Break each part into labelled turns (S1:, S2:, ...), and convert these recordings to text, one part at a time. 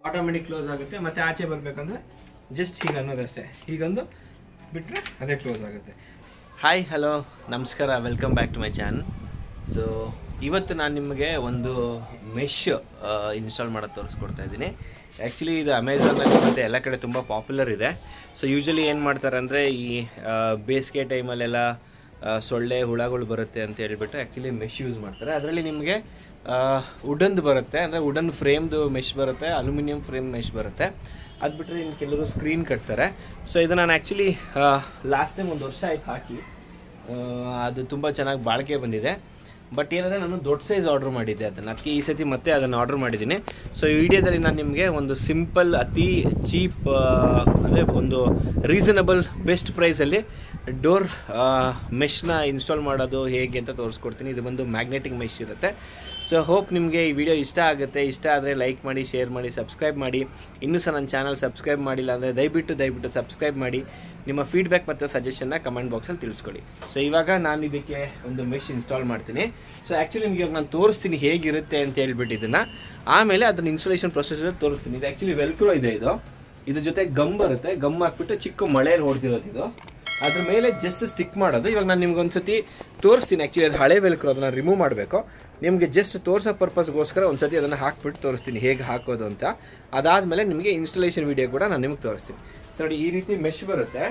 S1: automatic close ಆಗುತ್ತೆ ಮತ್ತೆ ಆಚೆ ಬರ್ಬೇಕಂದ್ರೆ ಜಸ್ಟ್ ಹೀಗೆ ಅನ್ನೋದಷ್ಟೇ ಹೀಗೊಂದು ಬಿಟ್ರೆ ಅದೇ ಕ್ಲೋಸ್ ಆಗುತ್ತೆ
S2: ಹಾಯ್ ಹಲೋ ನಮಸ್ಕಾರ welcome back to my channel so ಇವತ್ತು ನಾನು ನಿಮಗೆ ಒಂದು ಮೆಶ್ ಇನ್ಸ್ಟಾಲ್ ಮಾಡೋದು ತೋರಿಸ್ಕೊಡ್ತಾ ಇದ್ದೀನಿ ಆ್ಯಕ್ಚುಲಿ ಇದು ಅಮೆಝಾನಲ್ಲಿ ಮತ್ತು ಎಲ್ಲ ಕಡೆ ತುಂಬ ಪಾಪ್ಯುಲರ್ ಇದೆ ಸೊ ಯೂಶಲಿ ಏನು ಮಾಡ್ತಾರೆ ಅಂದರೆ ಈ ಆ, ಬೇಸಿಗೆ ಟೈಮಲ್ಲೆಲ್ಲ ಆ, ಸೊಳ್ಳೆ ಹುಳಗಳು ಬರುತ್ತೆ ಅಂತ ಹೇಳ್ಬಿಟ್ಟು ಆ್ಯಕ್ಚುಲಿ ಮೆಶ್ ಯೂಸ್ ಮಾಡ್ತಾರೆ ಅದರಲ್ಲಿ ನಿಮಗೆ ವುಡನ್ದು ಬರುತ್ತೆ ಅಂದರೆ ವುಡನ್ ಫ್ರೇಮ್ದು ಮೆಶ್ ಬರುತ್ತೆ ಅಲ್ಯೂಮಿನಿಯಂ ಫ್ರೇಮ್ ಮೆಶ್ ಬರುತ್ತೆ ಅದು ಬಿಟ್ಟರೆ ಇನ್ನು ಕೆಲವರು ಸ್ಕ್ರೀನ್ ಕಟ್ತಾರೆ ಸೊ ಇದು ನಾನು ಆ್ಯಕ್ಚುಲಿ ಲಾಸ್ಟ್ ಟೈಮ್ ಒಂದು ವರ್ಷ ಆಯ್ತು ಹಾಕಿ ಆ, ಅದು ತುಂಬ ಚೆನ್ನಾಗಿ ಬಾಳಿಕೆ ಬಂದಿದೆ ಬಟ್ ಏನಂದರೆ ನಾನು ದೊಡ್ಡ ಸೈಜ್ ಆರ್ಡ್ರ್ ಮಾಡಿದ್ದೆ ಅದನ್ನು ಅದಕ್ಕೆ ಈ ಸತಿ ಮತ್ತೆ ಅದನ್ನು ಆರ್ಡ್ರ್ ಮಾಡಿದ್ದೀನಿ ಸೊ ಈ ವಿಡಿಯೋದಲ್ಲಿ ನಾನು ನಿಮಗೆ ಒಂದು ಸಿಂಪಲ್ ಅತಿ ಚೀಪ್ ಅಂದರೆ ಒಂದು ರೀಸನಬಲ್ ಬೆಸ್ಟ್ ಪ್ರೈಸಲ್ಲಿ ಡೋರ್ ಮೆಶ್ನ ಇನ್ಸ್ಟಾಲ್ ಮಾಡೋದು ಹೇಗೆ ಅಂತ ತೋರಿಸ್ಕೊಡ್ತೀನಿ ಇದು ಬಂದು ಮ್ಯಾಗ್ನೆಟಿಕ್ ಮೆಶ್ ಇರುತ್ತೆ ಸೊ ಹೋಪ್ ನಿಮಗೆ ಈ ವಿಡಿಯೋ ಇಷ್ಟ ಆಗುತ್ತೆ ಇಷ್ಟ ಆದರೆ ಲೈಕ್ ಮಾಡಿ ಶೇರ್ ಮಾಡಿ ಸಬ್ಸ್ಕ್ರೈಬ್ ಮಾಡಿ ಇನ್ನೂ ಸಹ ನನ್ನ ಚಾನಲ್ ಸಬ್ಸ್ಕ್ರೈಬ್ ಮಾಡಿಲ್ಲ ಅಂದರೆ ದಯವಿಟ್ಟು ದಯವಿಟ್ಟು ಸಬ್ಸ್ಕ್ರೈಬ್ ಮಾಡಿ ನಿಮ್ಮ ಫೀಡ್ಬ್ಯಾಕ್ ಮತ್ತು ಸಜೆಷನ್ನ ಕಮೆಂಟ್ ಬಾಕ್ಸಲ್ಲಿ ತಿಳಿಸ್ಕೊಡಿ ಸೊ ಇವಾಗ ನಾನು ಇದಕ್ಕೆ ಒಂದು ಮೆಶ್ ಇನ್ಸ್ಟಾಲ್ ಮಾಡ್ತೀನಿ ಸೊ ಆ್ಯಕ್ಚುಲಿ ನಿಮಗೆ ನಾನು ತೋರಿಸ್ತೀನಿ ಹೇಗಿರುತ್ತೆ ಅಂತ ಹೇಳ್ಬಿಟ್ಟು ಇದನ್ನು ಆಮೇಲೆ ಅದನ್ನ ಇನ್ಸ್ಟಾಲೇಷನ್ ಪ್ರೊಸೆಸರ್ ತೋರಿಸ್ತೀನಿ ಇದು ಆ್ಯಕ್ಚುಲಿ ವೆಲ್ಕ್ರೋ ಇದೆ ಇದು ಇದ್ರ ಜೊತೆ ಗಮ್ ಬರುತ್ತೆ ಗಮ್ ಹಾಕ್ಬಿಟ್ಟು ಚಿಕ್ಕ ಮಳೆಯಲ್ಲಿ ಹೊಡೆದಿರೋದು ಇದು ಅದ್ರ ಮೇಲೆ ಜಸ್ಟ್ ಸ್ಟಿಕ್ ಮಾಡೋದು ಇವಾಗ ನಾನು ನಿಮ್ಗೆ ಒಂದ್ಸತಿ ತೋರಿಸ್ತೀನಿ ಆ್ಯಕ್ಚುಲಿ ಅದು ಹಳೆ ವೆಲ್ಕ್ರೋ ಅದನ್ನ ರಿಮೂವ್ ಮಾಡಬೇಕು ನಿಮಗೆ ಜಸ್ಟ್ ತೋರಿಸೋ ಪರ್ಪಸ್ಗೋಸ್ಕರ ಒಂದ್ಸತಿ ಅದನ್ನು ಹಾಕ್ಬಿಟ್ಟು ತೋರಿಸ್ತೀನಿ ಹೇಗೆ ಹಾಕೋದು ಅಂತ ಅದಾದಮೇಲೆ ನಿಮಗೆ ಇನ್ಸ್ಟಾಲೇಷನ್ ವಿಡಿಯೋ ಕೂಡ ನಾನು ನಿಮಗೆ ತೋರಿಸ್ತೀನಿ ಸೊ ನೋಡಿ ಈ ರೀತಿ ಮೆಶ್ ಬರುತ್ತೆ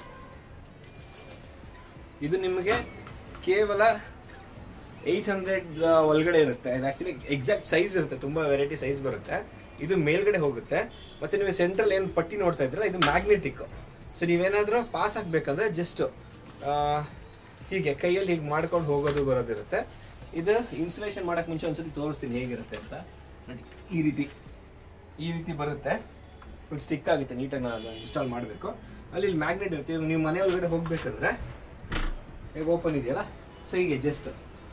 S2: ಇದು ನಿಮಗೆ ಕೇವಲ ಏಯ್ಟ್ ಹಂಡ್ರೆಡ್ ಒಳಗಡೆ ಇರುತ್ತೆ ಇದು ಆಕ್ಚುಲಿ ಎಕ್ಸಾಕ್ಟ್ ಸೈಜ್ ಇರುತ್ತೆ ತುಂಬಾ ವೆರೈಟಿ ಸೈಜ್ ಬರುತ್ತೆ ಇದು ಮೇಲ್ಗಡೆ ಹೋಗುತ್ತೆ ಮತ್ತೆ ನೀವು ಸೆಂಟ್ರಲ್ ಏನು ಪಟ್ಟಿ ನೋಡ್ತಾ ಇದ್ದೀರಾ ಇದು ಮ್ಯಾಗ್ನೆಟಿಕ್ ಸೊ ನೀವೇನಾದ್ರೂ ಪಾಸ್ ಆಗ್ಬೇಕಂದ್ರೆ ಜಸ್ಟ್ ಹೀಗೆ ಕೈಯಲ್ಲಿ ಹೀಗೆ ಮಾಡ್ಕೊಂಡು ಹೋಗೋದು ಬರೋದಿರುತ್ತೆ ಇದು ಇನ್ಸ್ಟಾಲೇಷನ್ ಮಾಡಕ್ ಮುಂಚೆ ಒಂದ್ಸತಿ ತೋರಿಸ್ತೀನಿ ಹೇಗಿರುತ್ತೆ ಅಂತ ನೋಡಿ ಈ ರೀತಿ ಈ ರೀತಿ ಬರುತ್ತೆ ಫುಲ್ ಸ್ಟಿಕ್ ಆಗುತ್ತೆ ನೀಟಾಗಿ ನಾನು ಇನ್ಸ್ಟಾಲ್ ಮಾಡಬೇಕು ಅಲ್ಲಿ ಇಲ್ಲಿ ಮ್ಯಾಗ್ನೆಟ್ ಇರುತ್ತೆ ಇವಾಗ ನೀವು ಮನೆ ಒಳಗಡೆ ಹೋಗ್ಬೇಕಂದ್ರೆ ಈಗ ಓಪನ್ ಇದೆಯಲ್ಲ ಸೊ ಹೀಗೆ ಜಸ್ಟ್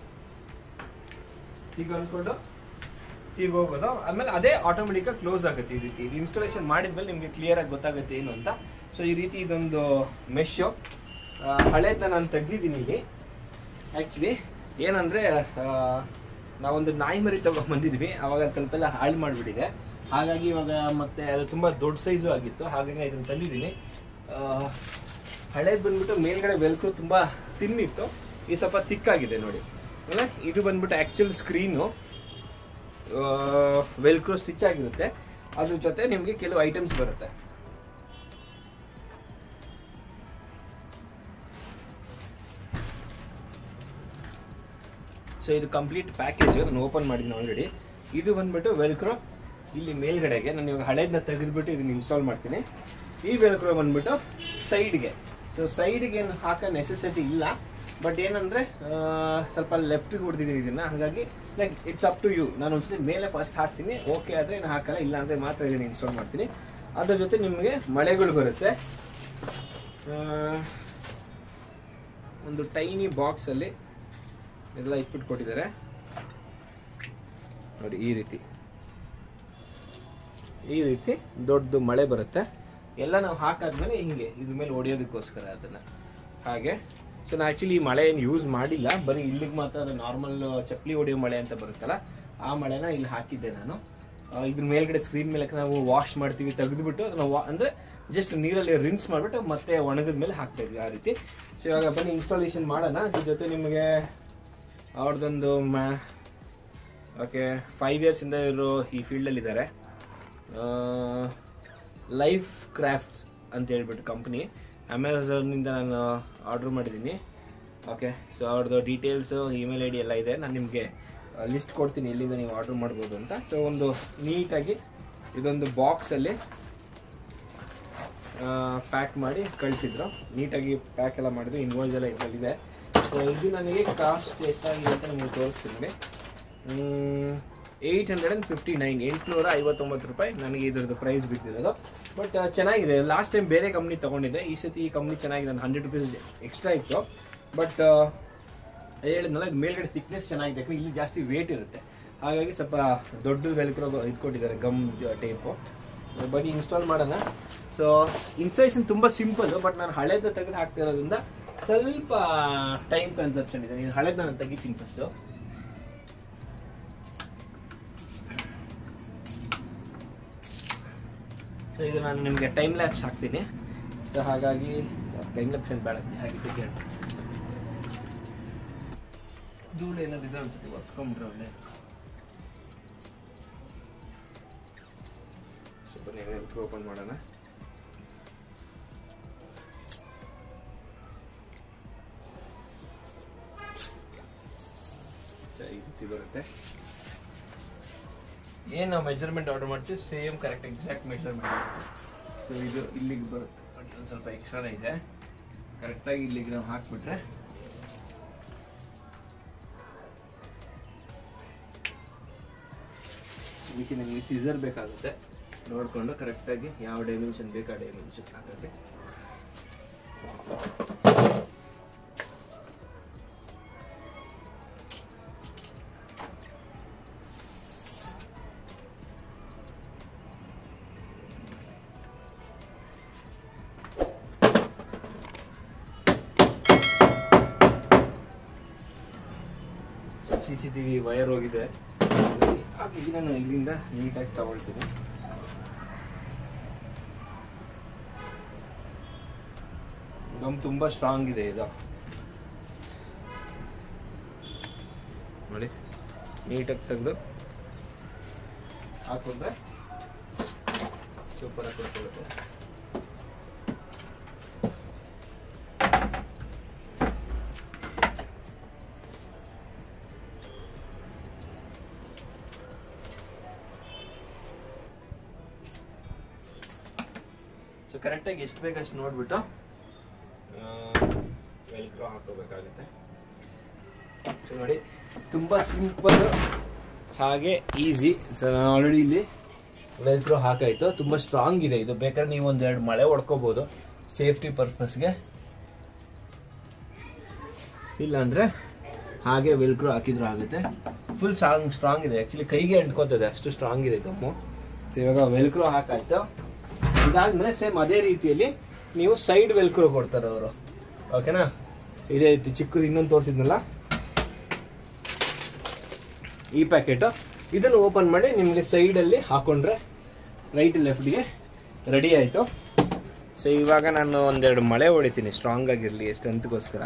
S2: ಈಗ ಅನ್ಕೊಂಡು ಈಗ ಹೋಗೋದು ಆಮೇಲೆ ಅದೇ ಆಟೋಮೆಟಿಕ್ ಕ್ಲೋಸ್ ಆಗುತ್ತೆ ಈ ರೀತಿ ಇನ್ಸ್ಟಾಲೇಷನ್ ಮಾಡಿದ್ಮೇಲೆ ನಿಮಗೆ ಕ್ಲಿಯರ್ ಆಗಿ ಗೊತ್ತಾಗುತ್ತೆ ಏನು ಅಂತ ಸೊ ಈ ರೀತಿ ಇದೊಂದು ಮೆಶ್ ಹಳೇದನ್ನ ನಾನು ತೆಗ್ದಿದ್ದೀನಿ ಇಲ್ಲಿ ಆ್ಯಕ್ಚುಲಿ ಏನಂದ್ರೆ ಆ, ನಾವೊಂದು ನಾಯಿ ಮರಿ ತಗೊಂಡ್ ಬಂದಿದ್ವಿ ಅವಾಗ ಅದ್ ಸ್ವಲ್ಪ ಎಲ್ಲ ಹಾಳು ಮಾಡಿಬಿಟ್ಟಿದೆ ಹಾಗಾಗಿ ಇವಾಗ ಮತ್ತೆ ಅದು ತುಂಬಾ ದೊಡ್ಡ ಸೈಜು ಆಗಿತ್ತು ಹಾಗಾಗಿ ಇದನ್ನ ತಂದಿದ್ದೀನಿ ಹಳೇದು ಬಂದ್ಬಿಟ್ಟು ಮೇಲ್ಗಡೆ ವೆಲ್ಕ್ರು ತುಂಬಾ ತಿನ್ನಿತ್ತು ಈ ಸ್ವಲ್ಪ ತಿಕ್ಕಾಗಿದೆ ನೋಡಿ ಅಂದ್ರೆ ಇದು ಬಂದ್ಬಿಟ್ಟು ಆಕ್ಚುಲ್ ಸ್ಕ್ರೀನು ವೆಲ್ಕ್ರೋ ಸ್ಟಿಚ್ ಆಗಿರುತ್ತೆ ಅದ್ರ ಜೊತೆ ನಿಮಗೆ ಕೆಲವು ಐಟಮ್ಸ್ ಬರುತ್ತೆ ಸೊ ಇದು ಕಂಪ್ಲೀಟ್ ಪ್ಯಾಕೇಜ್ ನಾನು ಓಪನ್ ಮಾಡಿದ್ದೀನಿ ಆಲ್ರೆಡಿ ಇದು ಬಂದ್ಬಿಟ್ಟು ವೆಲ್ಕ್ರೋ ಇಲ್ಲಿ ಮೇಲ್ಗಡೆಗೆ ನಾನು ಇವಾಗ ಹಳೇದನ್ನ ತೆಗೆದ್ಬಿಟ್ಟು ಇದನ್ನ ಇನ್ಸ್ಟಾಲ್ ಮಾಡ್ತೀನಿ ಈ ವೆಲ್ಕ್ರೋ ಬಂದ್ಬಿಟ್ಟು ಸೈಡ್ಗೆ ಸೊ ಸೈಡ್ಗೆ ಏನು ಹಾಕೋ ನೆಸೆಸಿಟಿ ಇಲ್ಲ ಬಟ್ ಏನಂದ್ರೆ ಆ, ಸ್ವಲ್ಪ ಲೆಫ್ಟ್ಗೆ ಹೊಡೆದಿದ್ದೀನಿ ಇದನ್ನ ಹಾಗಾಗಿ like it's up to you ನಾನು ಒಂದ್ಸತಿ ಮೇಲೆ ಫಸ್ಟ್ ಹಾಕ್ತೀನಿ ಓಕೆ ಆದರೆ ನಾನು ಹಾಕಲ್ಲ ಇಲ್ಲ ಅಂದರೆ ಮಾತ್ರ ಇದನ್ನ ಇನ್ಸ್ಟಾಲ್ ಮಾಡ್ತೀನಿ ಅದ್ರ ಜೊತೆ ನಿಮಗೆ ಮಳೆಗಳು ಬರುತ್ತೆ ಆ, ಒಂದು ಟೈನಿ ಬಾಕ್ಸಲ್ಲಿ ಎಲ್ಲ ಇಟ್ಬಿಟ್ಟು ಕೊಟ್ಟಿದ್ದಾರೆ ನೋಡಿ ಈ ರೀತಿ ಈ ರೀತಿ ದೊಡ್ಡದು ಮಳೆ ಬರುತ್ತೆ ಎಲ್ಲ ನಾವು ಹಾಕಾದ್ಮೇಲೆ ಹಿಂಗೆ ಇದ್ರ ಮೇಲೆ ಹೊಡೆಯೋದಕ್ಕೋಸ್ಕರ ಅದನ್ನ ಹಾಗೆ ಸೊ ನಾನು ಆ್ಯಕ್ಚುಲಿ ಈ ಮಳೆ ಏನು ಯೂಸ್ ಮಾಡಿಲ್ಲ ಬರೀ ಇಲ್ಲಿಗೆ ಮಾತ್ರ ಅದು ನಾರ್ಮಲ್ ಚಪ್ಪಲಿ ಹೊಡೆಯೋ ಮಳೆ ಅಂತ ಬರುತ್ತಲ್ಲ ಆ ಮಳೆನ ಇಲ್ಲಿ ಹಾಕಿದ್ದೆ ನಾನು ಆ, ಇದ್ರ ಮೇಲ್ಗಡೆ ಸ್ಕ್ರೀನ್ ಮೇಲೆ ನಾವು ವಾಶ್ ಮಾಡ್ತೀವಿ ತೆಗೆದುಬಿಟ್ಟು ನಾವು ಅಂದ್ರೆ ಜಸ್ಟ್ ನೀರಲ್ಲಿ ರಿನ್ಸ್ ಮಾಡಿಬಿಟ್ಟು ಮತ್ತೆ ಒಣಗಿದ ಮೇಲೆ ಹಾಕ್ತಾ ಇದ್ವಿ ಆ ರೀತಿ ಸೊ ಇವಾಗ ಬನ್ನಿ ಇನ್ಸ್ಟಾಲೇಷನ್ ಮಾಡೋಣ ಅದ್ರ ಜೊತೆ ನಿಮಗೆ ಅವ್ರದ್ದೊಂದು ಮ್ಯಾ ಓಕೆ ಫೈವ್ ಇಯರ್ಸಿಂದ ಇವರು ಈ ಫೀಲ್ಡಲ್ಲಿ ಇದ್ದಾರೆ ಲೈಫ್ ಕ್ರಾಫ್ಟ್ಸ್ ಅಂತ ಹೇಳ್ಬಿಟ್ಟು ಕಂಪ್ನಿ ಅಮೆಝಾನಿಂದ ನಾನು ಆರ್ಡ್ರ್ ಮಾಡಿದ್ದೀನಿ ಓಕೆ ಸೊ ಅವ್ರದ್ದು ಡೀಟೇಲ್ಸು ಇಮೇಲ್ ಐ ಡಿ ಎಲ್ಲ ಇದೆ ನಾನು ನಿಮಗೆ ಲಿಸ್ಟ್ ಕೊಡ್ತೀನಿ ಎಲ್ಲಿಂದ ನೀವು ಆರ್ಡ್ರ್ ಮಾಡ್ಬೋದು ಅಂತ ಸೊ ಒಂದು ನೀಟಾಗಿ ಇದೊಂದು ಬಾಕ್ಸಲ್ಲಿ ಪ್ಯಾಕ್ ಮಾಡಿ ಕಳಿಸಿದ್ರು ನೀಟಾಗಿ ಪ್ಯಾಕ್ ಎಲ್ಲ ಮಾಡಿದ್ರು ಇನ್ವಾಯ್ಸ್ ಎಲ್ಲ ಇದರಲ್ಲಿದೆ ಸೊ ಇದು ನನಗೆ ಕಾಸ್ಟ್ ಎಷ್ಟಾಗಿದೆ ಅಂತ ನಿಮಗೆ ತೋರಿಸ್ತೀನಿ eight hundred and fifty nine ಎಂಟುನೂರ ಐವತ್ತೊಂಬತ್ತು ರೂಪಾಯಿ ನನಗೆ ಇದ್ರದ್ದು ಪ್ರೈಸ್ ಬಿದ್ದಿರೋದು ಬಟ್ ಚೆನ್ನಾಗಿದೆ ಲಾಸ್ಟ್ ಟೈಮ್ ಬೇರೆ ಕಂಪ್ನಿ ತೊಗೊಂಡಿದ್ದೆ ಈ ಸತಿ ಈ ಕಂಪ್ನಿ ಚೆನ್ನಾಗಿದೆ ನಾನು ಹಂಡ್ರೆಡ್ ರುಪೀಸ್ ಎಕ್ಸ್ಟ್ರಾ ಇತ್ತು ಬಟ್ ಹೇಳಿದ್ನಲ್ಲ ಇದು ಮೇಲ್ಗಡೆ ಥಿಕ್ನೆಸ್ ಚೆನ್ನಾಗಿದೆ ಯಾಕಂದ್ರೆ ಇಲ್ಲಿ ಜಾಸ್ತಿ ವೇಟ್ ಇರುತ್ತೆ ಹಾಗಾಗಿ ಸ್ವಲ್ಪ ದೊಡ್ಡ ವೆಲ್ಕ್ರೋ ಇದ್ಕೊಟ್ಟಿದ್ದಾರೆ ಗಮ್ ಟೇಪು ಬನ್ನಿ ಇನ್ಸ್ಟಾಲ್ ಮಾಡೋಣ ಸೊ ಇನ್ಸ್ಟಾಲೇಷನ್ ತುಂಬ ಸಿಂಪಲ್ ಬಟ್ ನಾನು ಹಳೇದ ತೆಗೆದು ಹಾಕ್ತಿರೋದ್ರಿಂದ ಸ್ವಲ್ಪ ಟೈಮ್ ಕನ್ಸಪ್ಷನ್ ಇದೆ ನೀನು ಹಳೇದ ನಾನು ತೆಗಿತೀನಿ ಫಸ್ಟು ಸೊ ಇದು ನಾನು ನಿಮಗೆ ಟೈಮ್ ಲ್ಯಾಪ್ಸ್ ಹಾಕ್ತೀನಿ ಸೊ ಹಾಗಾಗಿ ಟೈಮ್ ಲ್ಯಾಪ್ಸ್ ಏನು ಬೇಡ ಹಾಗೆ ಟಿಕೆಟ್ ಧೂಳು ಏನಾದ್ರು ಇದೆ ಅನ್ಸುತ್ತೆ ಒರೆಸ್ಕೊಂಡ್ಬಿಟ್ರೆ ಒಳ್ಳೆ ಸ್ವಲ್ಪ ಓಪನ್ ಮಾಡೋಣ ಈ ರೀತಿ ಬರುತ್ತೆ ಏನು ನಾವು ಮೆಜರ್ಮೆಂಟ್ ಆರ್ಡರ್ ಮಾಡ್ತೀವಿ same correct exact measurement so ಇದು ಇಲ್ಲಿಗೆ ಬರುತ್ತೆ ಬಟ್ ಒಂದು ಸ್ವಲ್ಪ ಎಕ್ಸ್ಟ್ರಾನೇ ಇದೆ ಕರೆಕ್ಟಾಗಿ ಇಲ್ಲಿಗೆ ನಾವು ಹಾಕ್ಬಿಟ್ರೆ ಇದಕ್ಕೆ ನಮಗೆ ಸೀಸರ್ ಬೇಕಾಗುತ್ತೆ ನೋಡಿಕೊಂಡು ಕರೆಕ್ಟಾಗಿ ಯಾವ ಡೈಮೆನ್ಷನ್ ಬೇಕು ಆ ಡೈಮೆನ್ಷನ್ ಹಾಕಕ್ಕೆ C C T V wire ಹೋಗಿದೆ ಹಾಗಾಗಿ ನಾನು ಇಲ್ಲಿಂದ ನೀಟಾಗಿ ತಗೊಳ್ತೀನಿ ಗಮ್ ತುಂಬಾ ಸ್ಟ್ರಾಂಗ್ ಇದೆ ಇದು ನೋಡಿ ನೀಟಾಗಿ ತೆಗೆದು ಹಾಕೊಂಡ್ರೆ ಸೂಪರ್ ಆಗಿ ಕೊಡ್ಕೊಳ್ಳುತ್ತೆ ಸೊ ಕರೆಕ್ಟಾಗಿ ಎಷ್ಟು ಬೇಕು ಅಷ್ಟು ನೋಡ್ಬಿಟ್ಟು ವೆಲ್ಕ್ರೋ ಹಾಕೋಬೇಕಾಗುತ್ತೆ ಸೊ ನೋಡಿ ತುಂಬ ಸಿಂಪಲ್ ಹಾಗೆ ಈಸಿ ಸೊ ನಾನು ಆಲ್ರೆಡಿ ಇಲ್ಲಿ ವೆಲ್ಕ್ರೋ ಹಾಕಾಯ್ತು ತುಂಬ ಸ್ಟ್ರಾಂಗ್ ಇದೆ ಇದು ಬೇಕಾದ್ರೆ ನೀವು ಒಂದೆರಡು ಮಳೆ ಹೊಡ್ಕೋಬೋದು ಸೇಫ್ಟಿ ಪರ್ಪಸ್ಗೆ ಇಲ್ಲಾಂದ್ರೆ ಹಾಗೆ ವೆಲ್ಕ್ರೋ ಹಾಕಿದ್ರು ಆಗುತ್ತೆ ಫುಲ್ ಸ್ಟ್ರಾಂಗ್ ಸ್ಟ್ರಾಂಗ್ ಇದೆ ಆ್ಯಕ್ಚುಲಿ ಕೈಗೆ ಅಂಟ್ಕೋತದೆ ಅಷ್ಟು ಸ್ಟ್ರಾಂಗ್ ಇದೆ ಗಮ್ಮು ಸೊ ಇವಾಗ ವೆಲ್ಕ್ರೋ ಹಾಕಾಯ್ತು ಇದಾದ್ಮೇಲೆ ಸೇಮ್ ಅದೇ ರೀತಿಯಲ್ಲಿ ನೀವು ಸೈಡ್ ವೆಲ್ಕ್ರೋ ಕೊಡ್ತಾರೆ ಅವರು ಓಕೆನಾ ಇದೇ ರೀತಿ ಚಿಕ್ಕದು ಇನ್ನೊಂದು ತೋರಿಸಿದ್ನಲ್ಲ ಈ ಪ್ಯಾಕೆಟ್ ಇದನ್ನು ಓಪನ್ ಮಾಡಿ ನಿಮಗೆ ಸೈಡಲ್ಲಿ ಹಾಕೊಂಡ್ರೆ ರೈಟ್ ಲೆಫ್ಟ್ಗೆ ರೆಡಿ ಆಯಿತು ಸೊ ಇವಾಗ ನಾನು ಒಂದೆರಡು ಮಳೆ ಹೊಡಿತೀನಿ ಸ್ಟ್ರಾಂಗ್ ಆಗಿರಲಿ ಸ್ಟ್ರೆಂತ್ಗೋಸ್ಕರ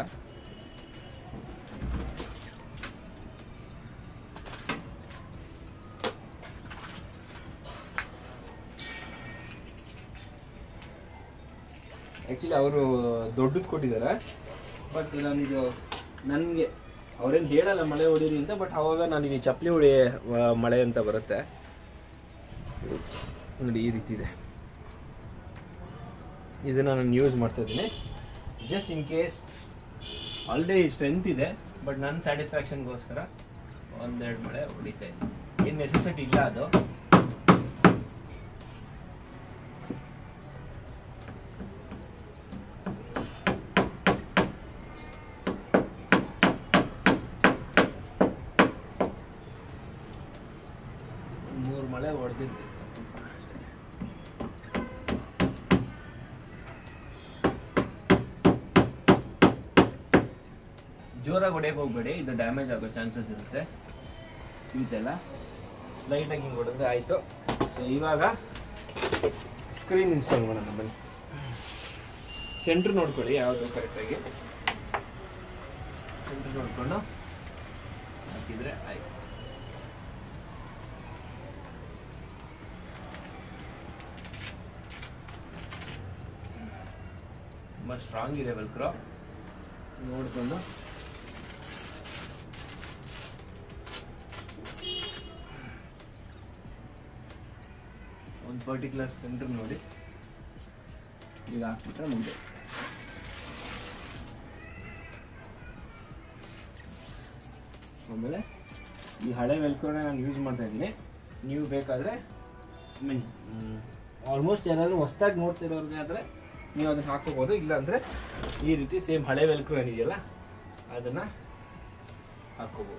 S2: ಆ್ಯಕ್ಚುಲಿ ಅವರು ದೊಡ್ಡದು ಕೊಟ್ಟಿದ್ದಾರೆ ಬಟ್ ನಾನಿದು ನನಗೆ ಅವ್ರೇನು ಹೇಳಲ್ಲ ಮಳೆ ಹೊಡೀರಿ ಅಂತ ಬಟ್ ಅವಾಗ ನನಗೆ ಚಪ್ಪಲಿ ಹೊಡಿ ವ- ಮಳೆ ಅಂತ ಬರುತ್ತೆ ನೋಡಿ ಈ ರೀತಿ ಇದೆ ಇದನ್ನು ನಾನು ಯೂಸ್ ಮಾಡ್ತಾ ಇದ್ದೀನಿ just in case already strength ಇದೆ ಬಟ್ ನನ್ನ ಸ್ಯಾಟಿಸ್ಫ್ಯಾಕ್ಷನ್ಗೋಸ್ಕರ ಒಂದೆರಡು ಮಳೆ ಹೊಡಿತಾ ಇದ್ದೀನಿ ಏನು ನೆಸೆಸಿಟಿ ಇಲ್ಲ ಅದು ಮೂರು ಮಳೆ ಹೊಡೆದಿದ್ದೆ ಜೋರಾಗಿ ಹೊಡೆಯಕ್ಕೆ ಹೋಗ್ಬೇಡಿ ಇದು ಡ್ಯಾಮೇಜ್ ಆಗೋ ಚಾನ್ಸಸ್ ಇರುತ್ತೆ ಇದೆಲ್ಲ ಲೈಟಾಗಿ ಹಿಂಗೆ ಹೊಡೆದ್ರೆ ಆಯಿತು ಸೊ ಇವಾಗ ಸ್ಕ್ರೀನ್ ಇನ್ಸ್ಟಾಲ್ ಮಾಡೋಣ ಬನ್ನಿ ಸೆಂಟ್ರ್ ನೋಡ್ಕೊಳ್ಳಿ ಯಾವುದು ಕರೆಕ್ಟಾಗಿ ಸೆಂಟ್ರ್ ನೋಡ್ಕೊಂಡು ಹಾಕಿದ್ರೆ ಆಯ್ತು ತುಂಬ ಸ್ಟ್ರಾಂಗ್ ಇದೆ ವೆಲ್ಕ್ರೋ ನೋಡಿಕೊಂಡು ಒಂದು ಪರ್ಟಿಕ್ಯುಲರ್ ಸೆಂಟರ್ ನೋಡಿ ಈಗ ಹಾಕ್ಬಿಟ್ರೆ ಮುಂದೆ ಆಮೇಲೆ ಈ ಹಳೆ ವೆಲ್ಕ್ರೋನ ನಾನು ಯೂಸ್ ಮಾಡ್ತಾ ಇದ್ದೀನಿ ನೀವು ಬೇಕಾದರೆ ಮೀನ್ ಆಲ್ಮೋಸ್ಟ್ ಯಾರಾದರೂ ಹೊಸ್ದಾಗಿ ನೋಡ್ತಿರೋರ್ಗೆ ಆದರೆ ನೀವು ಅದನ್ನ ಹಾಕೋಬೋದು ಇಲ್ಲಾಂದರೆ ಈ ರೀತಿ ಸೇಮ್ ಹಳೆ ವೆಲ್ಕ್ರೋ ಏನಿದೆಯಲ್ಲ ಅದನ್ನು ಹಾಕೋಬೋದು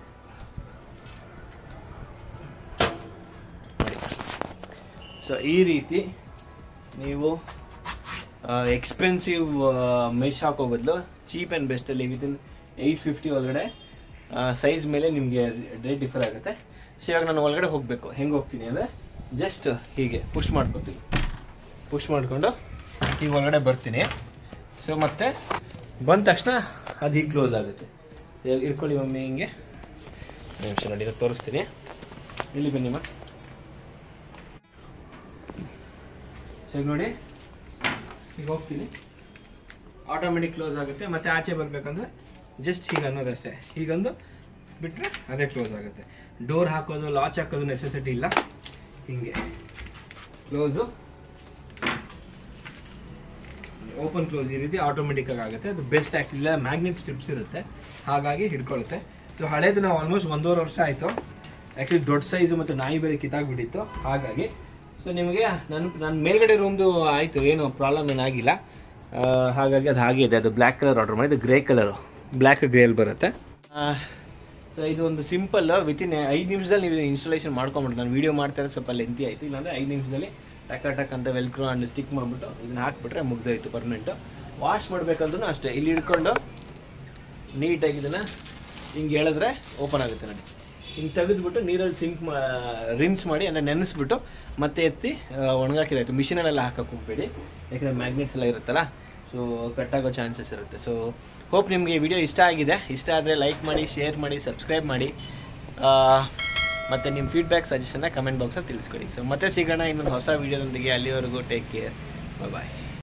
S2: ಸೊ ಈ ರೀತಿ ನೀವು ಎಕ್ಸ್ಪೆನ್ಸಿವ್ ಮೆಶ್ ಹಾಕೋ ಬದಲು ಚೀಪ್ ಆ್ಯಂಡ್ ಬೆಸ್ಟಲ್ಲಿ ವಿತಿನ್ ಏಯ್ಟ್ ಫಿಫ್ಟಿ ಒಳಗಡೆ ಸೈಜ್ ಮೇಲೆ ನಿಮಗೆ ರೇಟ್ ಡಿಫರ್ ಆಗುತ್ತೆ ಸೊ ಇವಾಗ ನಾನು ಒಳಗಡೆ ಹೋಗಬೇಕು ಹೆಂಗೆ ಹೋಗ್ತೀನಿ ಅಂದರೆ ಜಸ್ಟ್ ಹೀಗೆ ಪುಷ್ ಮಾಡ್ಕೊತೀನಿ ಪುಷ್ ಮಾಡಿಕೊಂಡು ಈಗ ಒಳಗಡೆ ಬರ್ತೀನಿ ಸೊ ಮತ್ತೆ ಬಂದ ತಕ್ಷಣ ಅದು ಹೀಗೆ ಕ್ಲೋಸ್ ಆಗುತ್ತೆ ಸೊ ಇಟ್ಕೊಳ್ಳಿ ಮಮ್ಮಿ ಹಿಂಗೆ ಒಂದ್ ನಿಮಿಷ ನೋಡಿ ಇದನ್ನ ತೋರಿಸ್ತೀನಿ ಇಲ್ಲಿ ಬನ್ನಿಮ್ಮ ಸೊ ಈಗ ನೋಡಿ ಈಗ ಹೋಗ್ತೀನಿ ಆಟೋಮೆಟಿಕ್ ಕ್ಲೋಸ್ ಆಗುತ್ತೆ ಮತ್ತೆ ಆಚೆ ಬರ್ಬೇಕಂದ್ರೆ ಜಸ್ಟ್ ಹೀಗೆ ಅನ್ನೋದಷ್ಟೇ ಹೀಗಂದು ಬಿಟ್ರೆ ಅದೇ ಕ್ಲೋಸ್ ಆಗುತ್ತೆ ಡೋರ್ ಹಾಕೋದು ಲಾಚ್ ಹಾಕೋದು ನೆಸೆಸಿಟಿ ಇಲ್ಲ ಹಿಂಗೆ ಕ್ಲೋಸು ಓಪನ್ ಕ್ಲೋಸ್ ಈ ರೀತಿ ಆಟೋಮೆಟಿಕ್ ಆಗಿ ಆಗುತ್ತೆ ಅದು ಬೆಸ್ಟ್ ಆಕ್ಚುಲಿ ಮ್ಯಾಗ್ನೆಟ್ ಸ್ಟ್ರಿಪ್ಸ್ ಇರುತ್ತೆ ಹಾಗಾಗಿ ಹಿಡ್ಕೊಳ್ಳುತ್ತೆ ಸೊ ಹಳೇದು ನಾವು ಆಲ್ಮೋಸ್ಟ್ ಒಂದೂವರೆ ವರ್ಷ ಆಯಿತು ಆ್ಯಕ್ಚುಲಿ ದೊಡ್ಡ ಸೈಜು ಮತ್ತು ನಾಯಿ ಬೇರೆ ಕಿತ್ತಾಗ್ಬಿಟ್ಟಿತ್ತು ಹಾಗಾಗಿ ಸೊ ನಿಮಗೆ ನನ್ನ ನನ್ನ ಮೇಲ್ಗಡೆ ರೂಮ್ದು ಆಯಿತು ಏನು ಪ್ರಾಬ್ಲಮ್ ಏನಾಗಿಲ್ಲ ಆ, ಹಾಗಾಗಿ ಅದು ಹಾಗೆ ಇದೆ ಅದು ಬ್ಲ್ಯಾಕ್ ಕಲರ್ ಆರ್ಡರ್ ಮಾಡಿದ್ದು ಗ್ರೇ ಕಲರು ಬ್ಲ್ಯಾಕ್ ಗ್ರೇಯಲ್ಲಿ ಬರುತ್ತೆ ಸೊ ಇದು ಒಂದು ಸಿಂಪಲ್ ವಿತಿನ್ ಐದು ನಿಮಿಷದಲ್ಲಿ ನೀವು ಇನ್ಸ್ಟಾಲೇಷನ್ ಮಾಡ್ಕೊಂಬಿಟ್ಟು ನಾನು ವೀಡಿಯೋ ಮಾಡ್ತಾ ಇರೋದು ಸ್ವಲ್ಪ ಲೆಂತಿ ಆಯಿತು ಇಲ್ಲಾಂದರೆ ಐದು ನಿಮಿಷದಲ್ಲಿ ಟಕ್ ಟಕ್ ಅಂತ ವೆಲ್ಕ್ರೋ ಅಂಡ್ ಸ್ಟಿಕ್ ಮಾಡಿಬಿಟ್ಟು ಇದನ್ನ ಹಾಕ್ಬಿಟ್ರೆ ಮುಗ್ದೋಯ್ತು ಪರ್ಮನೆಂಟು ವಾಶ್ ಮಾಡಬೇಕಂದ್ರೂ ಅಷ್ಟೇ ಇಲ್ಲಿ ಹಿಡ್ಕೊಂಡು ನೀಟಾಗಿ ಇದನ್ನು ಹಿಂಗೆ ಹೇಳಿದ್ರೆ ಓಪನ್ ಆಗುತ್ತೆ ನೋಡಿ ಹಿಂಗೆ ತೆಗೆದ್ಬಿಟ್ಟು ನೀರಲ್ಲಿ ಸಿಂಕ್ ಮಾ ರಿನ್ಸ್ ಮಾಡಿ ಅಂದರೆ ನೆನೆಸ್ಬಿಟ್ಟು ಮತ್ತೆ ಎತ್ತಿ ಒಣಗಾಕಿದಾಯ್ತು ಮಿಷಿನಲ್ಲೆಲ್ಲ ಹಾಕಕ್ಕೆ ಹೋಗ್ಬೇಡಿ ಯಾಕಂದರೆ ಮ್ಯಾಗ್ನೆಟ್ಸ್ ಎಲ್ಲ ಇರುತ್ತಲ್ಲ ಸೊ ಕಟ್ಟಾಗೋ ಚಾನ್ಸಸ್ ಇರುತ್ತೆ ಸೊ ಹೋಪ್ ನಿಮಗೆ ಈ ವಿಡಿಯೋ ಇಷ್ಟ ಆಗಿದೆ ಇಷ್ಟ ಆದರೆ ಲೈಕ್ ಮಾಡಿ ಶೇರ್ ಮಾಡಿ ಸಬ್ಸ್ಕ್ರೈಬ್ ಮಾಡಿ ಆ, ಮತ್ತು ನಿಮ್ಮ ಫೀಡ್ಬ್ಯಾಕ್ ಸಜೆಷನ್ನ ಕಮೆಂಟ್ ಬಾಕ್ಸಲ್ಲಿ ತಿಳಿಸ್ಕೊಡಿ ಸೊ ಮತ್ತೆ ಸಿಗೋಣ ಇನ್ನೊಂದು ಹೊಸ ವೀಡಿಯೋದೊಂದಿಗೆ ಅಲ್ಲಿವರೆಗೂ ಟೇಕ್ ಕೇರ್ ಬಾಯ್